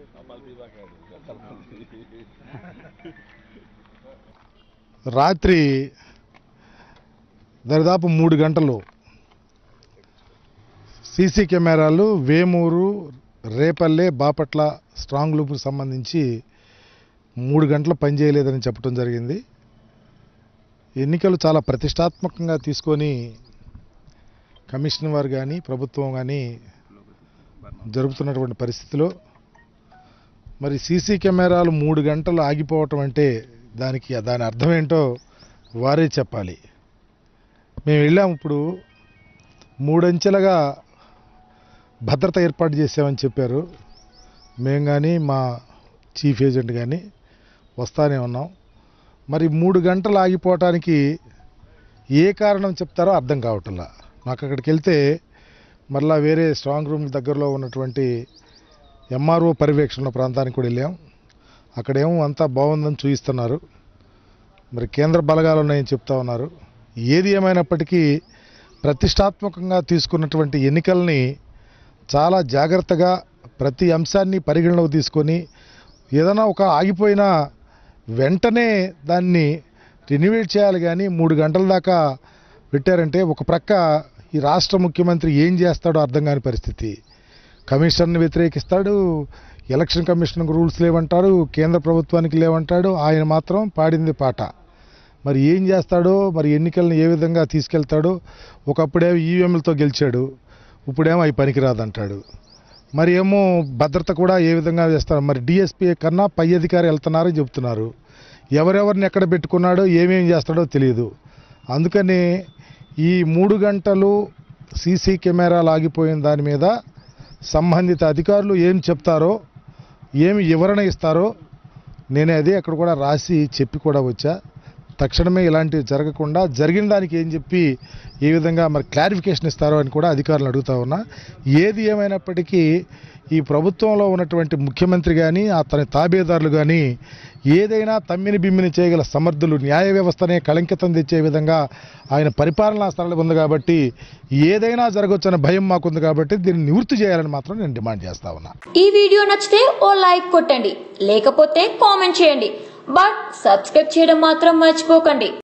రాత్రి దరిదాపు మూడు గంటలు సీసీ కెమెరాలు వేమూరు రేపల్లె బాపట్ల స్ట్రాంగ్ లూప్కి సంబంధించి మూడు గంటలు పనిచేయలేదని చెప్పడం జరిగింది ఎన్నికలు చాలా ప్రతిష్టాత్మకంగా తీసుకొని కమిషన్ వారు కానీ ప్రభుత్వం కానీ జరుపుతున్నటువంటి పరిస్థితిలో మరి సీసీ కెమెరాలు మూడు గంటలు ఆగిపోవటం అంటే దానికి దాని అర్థం ఏంటో వారే చెప్పాలి మేము వెళ్ళాము ఇప్పుడు మూడంచెలుగా భద్రత ఏర్పాటు చేసామని చెప్పారు మేము కానీ మా చీఫ్ ఏజెంట్ కానీ వస్తానే ఉన్నాం మరి మూడు గంటలు ఆగిపోవటానికి ఏ కారణం చెప్తారో అర్థం కావట్లా నాకు అక్కడికి వెళ్తే మరలా వేరే స్ట్రాంగ్ రూమ్ దగ్గరలో ఉన్నటువంటి ఎంఆర్ఓ పర్యవేక్షణ ఉన్న ప్రాంతానికి కూడా వెళ్ళాం అక్కడేమో అంతా బాగుందని చూపిస్తున్నారు మరి కేంద్ర బలగాలు ఉన్నాయని చెప్తా ఉన్నారు ఏది ఏమైనప్పటికీ ప్రతిష్టాత్మకంగా తీసుకున్నటువంటి ఎన్నికల్ని చాలా జాగ్రత్తగా ప్రతి అంశాన్ని పరిగణలోకి తీసుకొని ఏదైనా ఒక ఆగిపోయినా వెంటనే దాన్ని రినివేట్ చేయాలి కానీ మూడు గంటల దాకా పెట్టారంటే ఒక ప్రక్క ఈ రాష్ట్ర ముఖ్యమంత్రి ఏం చేస్తాడో అర్థం కాని పరిస్థితి కమిషన్ని వ్యతిరేకిస్తాడు ఎలక్షన్ కమిషన్కు రూల్స్ లేవంటాడు కేంద్ర ప్రభుత్వానికి లేవంటాడు ఆయన మాత్రం పాడింది పాట మరి ఏం చేస్తాడో మరి ఎన్నికలను ఏ విధంగా తీసుకెళ్తాడో ఒకప్పుడేమో ఈవీఎంలతో గెలిచాడు ఇప్పుడేమో అవి పనికిరాదంటాడు మరి ఏమో భద్రత కూడా ఏ విధంగా చేస్తారు మరి డిఎస్పీ కన్నా పై అధికారి వెళ్తున్నారని చెప్తున్నారు ఎవరెవరిని ఎక్కడ పెట్టుకున్నాడో ఏమేం చేస్తాడో తెలియదు అందుకని ఈ మూడు గంటలు సీసీ కెమెరాలు ఆగిపోయిన దాని మీద సంబంధిత అధికారులు ఏం చెప్తారో ఏమి వివరణ ఇస్తారో నేనే అదే అక్కడ కూడా రాసి చెప్పి కూడా వచ్చా తక్షణమే ఇలాంటివి జరగకుండా జరిగిన దానికి ఏం చెప్పి ఏ విధంగా మరి క్లారిఫికేషన్ ఇస్తారో అని కూడా అధికారులు అడుగుతా ఉన్నా ఏది ఏమైనప్పటికీ ఈ ప్రభుత్వంలో ఉన్నటువంటి ముఖ్యమంత్రి కానీ అతని తాబేదారులు కానీ ఏదైనా తమ్మిని బిమ్మిని చేయగల సమర్థులు న్యాయ వ్యవస్థనే కళంకితం తెచ్చే విధంగా ఆయన పరిపాలనా స్థలం ఉంది కాబట్టి ఏదైనా జరగవచ్చనే భయం మాకుంది కాబట్టి దీన్ని నివృత్తి చేయాలని మాత్రం నేను డిమాండ్ చేస్తా ఉన్నా ఈ వీడియో నచ్చితే ఓ లైక్ కొట్టండి లేకపోతే కామెంట్ చేయండి బట్ సబ్స్క్రైబ్ చేయడం మాత్రం మర్చిపోకండి